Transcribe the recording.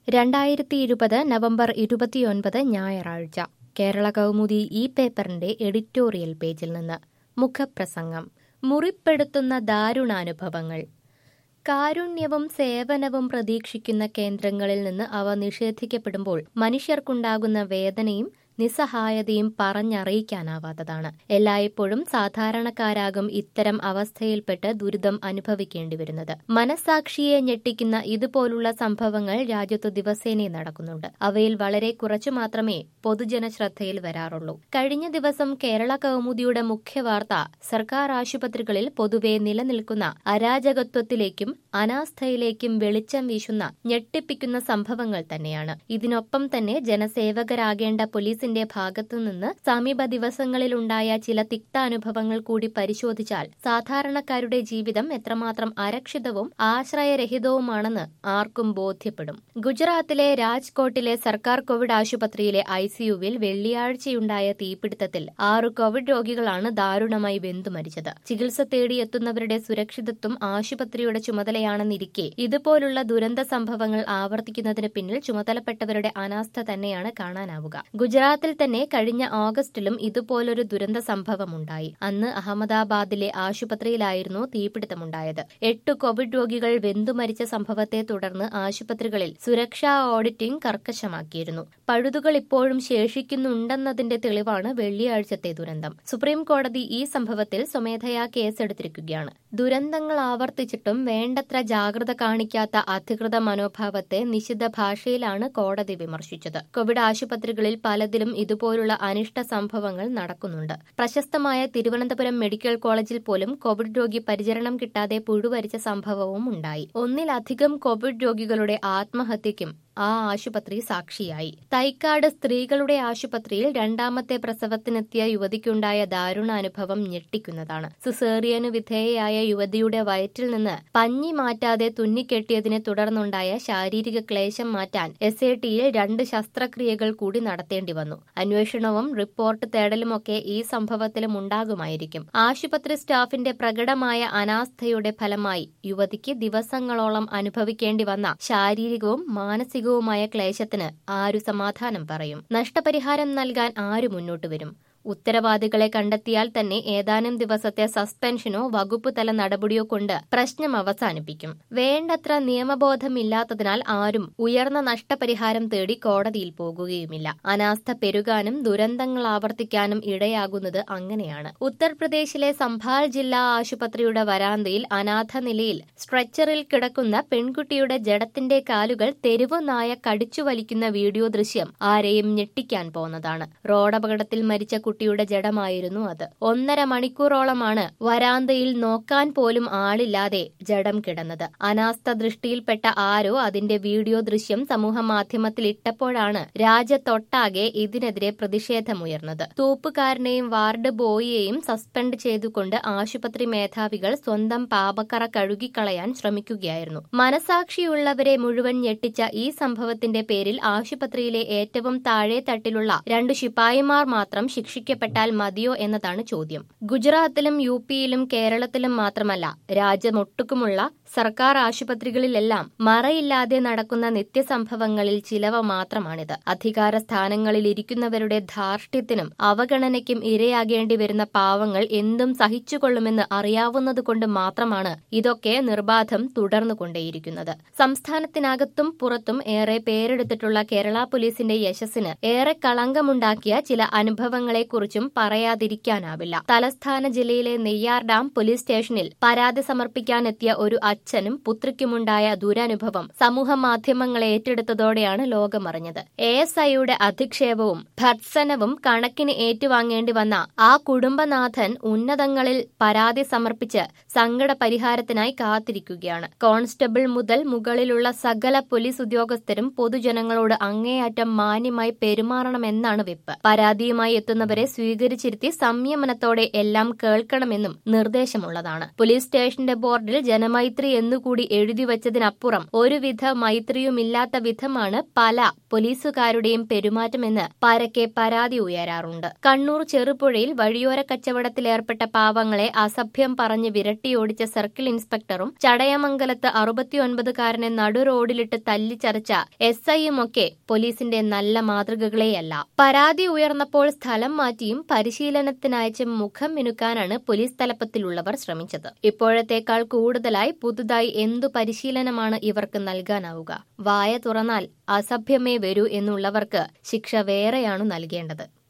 രണ്ടായിരത്തി ഇരുപത് നവംബർ ഇരുപത്തിയൊൻപത് ഞായറാഴ്ച കേരള കൗമുദി ഈ പേപ്പറിന്റെ എഡിറ്റോറിയൽ പേജിൽ നിന്ന് മുഖപ്രസംഗം മുറിപ്പെടുത്തുന്ന ദാരുണാനുഭവങ്ങൾ കാരുണ്യവും സേവനവും പ്രതീക്ഷിക്കുന്ന കേന്ദ്രങ്ങളിൽ നിന്ന് അവ നിഷേധിക്കപ്പെടുമ്പോൾ മനുഷ്യർക്കുണ്ടാകുന്ന വേദനയും നിസ്സഹായതയും പറഞ്ഞറിയിക്കാനാവാത്തതാണ് എല്ലായ്പ്പോഴും സാധാരണക്കാരാകും ഇത്തരം അവസ്ഥയിൽപ്പെട്ട് ദുരിതം അനുഭവിക്കേണ്ടി വരുന്നത് മനസാക്ഷിയെ ഞെട്ടിക്കുന്ന ഇതുപോലുള്ള സംഭവങ്ങൾ രാജ്യത്തു ദിവസേന നടക്കുന്നുണ്ട് അവയിൽ വളരെ കുറച്ചു മാത്രമേ പൊതുജന ശ്രദ്ധയിൽ വരാറുള്ളൂ കഴിഞ്ഞ ദിവസം കേരള കൗമുദിയുടെ മുഖ്യ വാർത്ത സർക്കാർ ആശുപത്രികളിൽ പൊതുവെ നിലനിൽക്കുന്ന അരാജകത്വത്തിലേക്കും അനാസ്ഥയിലേക്കും വെളിച്ചം വീശുന്ന ഞെട്ടിപ്പിക്കുന്ന സംഭവങ്ങൾ തന്നെയാണ് ഇതിനൊപ്പം തന്നെ ജനസേവകരാകേണ്ട പോലീസിന്റെ ഭാഗത്തുനിന്ന് സമീപ ദിവസങ്ങളിലുണ്ടായ ചില തിക്താനുഭവങ്ങൾ കൂടി പരിശോധിച്ചാൽ സാധാരണക്കാരുടെ ജീവിതം എത്രമാത്രം അരക്ഷിതവും ആശ്രയരഹിതവുമാണെന്ന് ആർക്കും ബോധ്യപ്പെടും ഗുജറാത്തിലെ രാജ്കോട്ടിലെ സർക്കാർ കോവിഡ് ആശുപത്രിയിലെ ഐസിയുവിൽ വെള്ളിയാഴ്ചയുണ്ടായ തീപിടുത്തത്തിൽ ആറ് കോവിഡ് രോഗികളാണ് ദാരുണമായി വെന്തു മരിച്ചത് ചികിത്സ തേടിയെത്തുന്നവരുടെ സുരക്ഷിതത്വം ആശുപത്രിയുടെ ചുമതലയാണെന്നിരിക്കെ ഇതുപോലുള്ള ദുരന്ത സംഭവങ്ങൾ ആവർത്തിക്കുന്നതിന് പിന്നിൽ ചുമതലപ്പെട്ടവരുടെ അനാസ്ഥ തന്നെയാണ് കാണാനാവുക ഗുജറാത്തിൽ തന്നെ കഴിഞ്ഞ ഓഗസ്റ്റിലും ഇതുപോലൊരു ദുരന്ത സംഭവമുണ്ടായി അന്ന് അഹമ്മദാബാദിലെ ആശുപത്രിയിലായിരുന്നു തീപിടുത്തമുണ്ടായത് എട്ട് കോവിഡ് രോഗികൾ വെന്തുമരിച്ച സംഭവത്തെ തുടർന്ന് ആശുപത്രികളിൽ സുരക്ഷാ ഓഡിറ്റിംഗ് കർക്കശമാക്കിയിരുന്നു പഴുതുകൾ ഇപ്പോഴും ശേഷിക്കുന്നുണ്ടെന്നതിന്റെ തെളിവാണ് വെള്ളിയാഴ്ചത്തെ ദുരന്തം സുപ്രീം കോടതി ഈ സംഭവത്തിൽ സ്വമേധയാ കേസെടുത്തിരിക്കുകയാണ് ദുരന്തങ്ങൾ ആവർത്തിച്ചിട്ടും വേണ്ടത്ര ജാഗ്രത കാണിക്കാത്ത അധികൃത മനോഭാവത്തെ നിശിത ഭാഷയിലാണ് കോടതി വിമർശിച്ചത് കോവിഡ് ആശുപത്രികളിൽ പലതിലും ഇതുപോലുള്ള അനിഷ്ട സംഭവങ്ങൾ നടക്കുന്നുണ്ട് പ്രശസ്തമായ തിരുവനന്തപുരം മെഡിക്കൽ കോളേജിൽ പോലും കോവിഡ് രോഗി പരിചരണം കിട്ടാതെ പുഴുവരിച്ച സംഭവവും ഉണ്ടായി ഒന്നിലധികം കോവിഡ് രോഗികളുടെ ആത്മഹത്യയ്ക്കും ആ ആശുപത്രി സാക്ഷിയായി തൈക്കാട് സ്ത്രീകളുടെ ആശുപത്രിയിൽ രണ്ടാമത്തെ പ്രസവത്തിനെത്തിയ യുവതിക്കുണ്ടായ ദാരുണാനുഭവം ഞെട്ടിക്കുന്നതാണ് സിസേറിയന് വിധേയയായ യുവതിയുടെ വയറ്റിൽ നിന്ന് പഞ്ഞി മാറ്റാതെ തുന്നിക്കെട്ടിയതിനെ തുടർന്നുണ്ടായ ശാരീരിക ക്ലേശം മാറ്റാൻ എസ് എ ടിയിൽ രണ്ട് ശസ്ത്രക്രിയകൾ കൂടി നടത്തേണ്ടി വന്നു അന്വേഷണവും റിപ്പോർട്ട് തേടലുമൊക്കെ ഈ സംഭവത്തിലും ഉണ്ടാകുമായിരിക്കും ആശുപത്രി സ്റ്റാഫിന്റെ പ്രകടമായ അനാസ്ഥയുടെ ഫലമായി യുവതിക്ക് ദിവസങ്ങളോളം അനുഭവിക്കേണ്ടി വന്ന ശാരീരികവും മാനസികവും മാനസികവുമായ ക്ലേശത്തിന് ആരു സമാധാനം പറയും നഷ്ടപരിഹാരം നൽകാൻ ആരു മുന്നോട്ട് വരും ഉത്തരവാദികളെ കണ്ടെത്തിയാൽ തന്നെ ഏതാനും ദിവസത്തെ സസ്പെൻഷനോ വകുപ്പ് തല നടപടിയോ കൊണ്ട് പ്രശ്നം അവസാനിപ്പിക്കും വേണ്ടത്ര നിയമബോധമില്ലാത്തതിനാൽ ആരും ഉയർന്ന നഷ്ടപരിഹാരം തേടി കോടതിയിൽ പോകുകയുമില്ല അനാസ്ഥ പെരുകാനും ദുരന്തങ്ങൾ ആവർത്തിക്കാനും ഇടയാകുന്നത് അങ്ങനെയാണ് ഉത്തർപ്രദേശിലെ സംഭാൽ ജില്ലാ ആശുപത്രിയുടെ വരാന്തയിൽ അനാഥ നിലയിൽ സ്ട്രെച്ചറിൽ കിടക്കുന്ന പെൺകുട്ടിയുടെ ജഡത്തിന്റെ കാലുകൾ തെരുവ് നായ കടിച്ചു വലിക്കുന്ന വീഡിയോ ദൃശ്യം ആരെയും ഞെട്ടിക്കാൻ പോന്നതാണ് റോഡപകടത്തിൽ മരിച്ച കുട്ടിയുടെ ജഡമായിരുന്നു അത് ഒന്നര മണിക്കൂറോളമാണ് വരാന്തയിൽ നോക്കാൻ പോലും ആളില്ലാതെ ജഡം കിടന്നത് അനാസ്ഥ ദൃഷ്ടിയിൽപ്പെട്ട ആരോ അതിന്റെ വീഡിയോ ദൃശ്യം സമൂഹമാധ്യമത്തിൽ ഇട്ടപ്പോഴാണ് രാജ്യത്തൊട്ടാകെ ഇതിനെതിരെ പ്രതിഷേധമുയർന്നത് തൂപ്പുകാരനെയും വാർഡ് ബോയിയെയും സസ്പെൻഡ് ചെയ്തുകൊണ്ട് ആശുപത്രി മേധാവികൾ സ്വന്തം പാപക്കറ കഴുകിക്കളയാൻ ശ്രമിക്കുകയായിരുന്നു മനസാക്ഷിയുള്ളവരെ മുഴുവൻ ഞെട്ടിച്ച ഈ സംഭവത്തിന്റെ പേരിൽ ആശുപത്രിയിലെ ഏറ്റവും താഴെ തട്ടിലുള്ള രണ്ടു ശിപ്പായിമാർ മാത്രം ശിക്ഷിക്കപ്പെട്ടാൽ മതിയോ എന്നതാണ് ചോദ്യം ഗുജറാത്തിലും യു പിയിലും കേരളത്തിലും മാത്രമല്ല രാജ്യമൊട്ടുക്കുമുള്ള സർക്കാർ ആശുപത്രികളിലെല്ലാം മറയില്ലാതെ നടക്കുന്ന നിത്യസംഭവങ്ങളിൽ ചിലവ മാത്രമാണിത് അധികാര സ്ഥാനങ്ങളിൽ ഇരിക്കുന്നവരുടെ ധാർഷ്ട്യത്തിനും അവഗണനയ്ക്കും ഇരയാകേണ്ടി വരുന്ന പാവങ്ങൾ എന്തും സഹിച്ചുകൊള്ളുമെന്ന് അറിയാവുന്നതുകൊണ്ട് മാത്രമാണ് ഇതൊക്കെ നിർബാധം തുടർന്നുകൊണ്ടേയിരിക്കുന്നത് സംസ്ഥാനത്തിനകത്തും പുറത്തും ഏറെ പേരെടുത്തിട്ടുള്ള കേരള പോലീസിന്റെ യശസ്സിന് ഏറെ കളങ്കമുണ്ടാക്കിയ ചില അനുഭവങ്ങളെക്കുറിച്ചും പറയാതിരിക്കാനാവില്ല തലസ്ഥാന ജില്ലയിലെ നെയ്യാർ ഡാം പോലീസ് സ്റ്റേഷനിൽ പരാതി സമർപ്പിക്കാനെത്തിയ ഒരു അച്ഛനും പുത്രിക്കുമുണ്ടായ ദുരനുഭവം സമൂഹ മാധ്യമങ്ങളെ ഏറ്റെടുത്തതോടെയാണ് ലോകമറിഞ്ഞത് എ എസ് ഐയുടെ അധിക്ഷേപവും ഭർസനവും കണക്കിന് ഏറ്റുവാങ്ങേണ്ടി വന്ന ആ കുടുംബനാഥൻ ഉന്നതങ്ങളിൽ പരാതി സമർപ്പിച്ച് സങ്കട പരിഹാരത്തിനായി കാത്തിരിക്കുകയാണ് കോൺസ്റ്റബിൾ മുതൽ മുകളിലുള്ള സകല പോലീസ് ഉദ്യോഗസ്ഥരും പൊതുജനങ്ങളോട് അങ്ങേയറ്റം മാന്യമായി പെരുമാറണമെന്നാണ് വെപ്പ് പരാതിയുമായി എത്തുന്നവരെ സ്വീകരിക്കുന്നവരെ സ്വീകരിച്ചിരുത്തി സംയമനത്തോടെ എല്ലാം കേൾക്കണമെന്നും നിർദ്ദേശമുള്ളതാണ് പോലീസ് സ്റ്റേഷന്റെ ബോർഡിൽ ജനമൈത്രി എന്നുകൂടി എഴുതി വച്ചതിനപ്പുറം ഒരുവിധ മൈത്രിയുമില്ലാത്ത വിധമാണ് പല പോലീസുകാരുടെയും പെരുമാറ്റമെന്ന് പരക്കെ പരാതി ഉയരാറുണ്ട് കണ്ണൂർ ചെറുപുഴയിൽ വഴിയോര കച്ചവടത്തിലേർപ്പെട്ട പാവങ്ങളെ അസഭ്യം പറഞ്ഞ് വിരട്ടിയോടിച്ച സർക്കിൾ ഇൻസ്പെക്ടറും ചടയമംഗലത്ത് അറുപത്തിയൊൻപതുകാരനെ നടുറോഡിലിട്ട് തല്ലിച്ചതച്ച എസ് ഐയുമൊക്കെ പോലീസിന്റെ നല്ല മാതൃകകളെയല്ല പരാതി ഉയർന്നപ്പോൾ സ്ഥലം മാറ്റിയും പരിശീലനത്തിനയച്ച് മുഖം മിനുക്കാനാണ് പോലീസ് തലപ്പത്തിലുള്ളവർ ശ്രമിച്ചത് ഇപ്പോഴത്തേക്കാൾ കൂടുതലായി പുതുതായി എന്തു പരിശീലനമാണ് ഇവർക്ക് നൽകാനാവുക വായ തുറന്നാൽ അസഭ്യമേ വരൂ എന്നുള്ളവർക്ക് ശിക്ഷ വേറെയാണു നൽകേണ്ടത്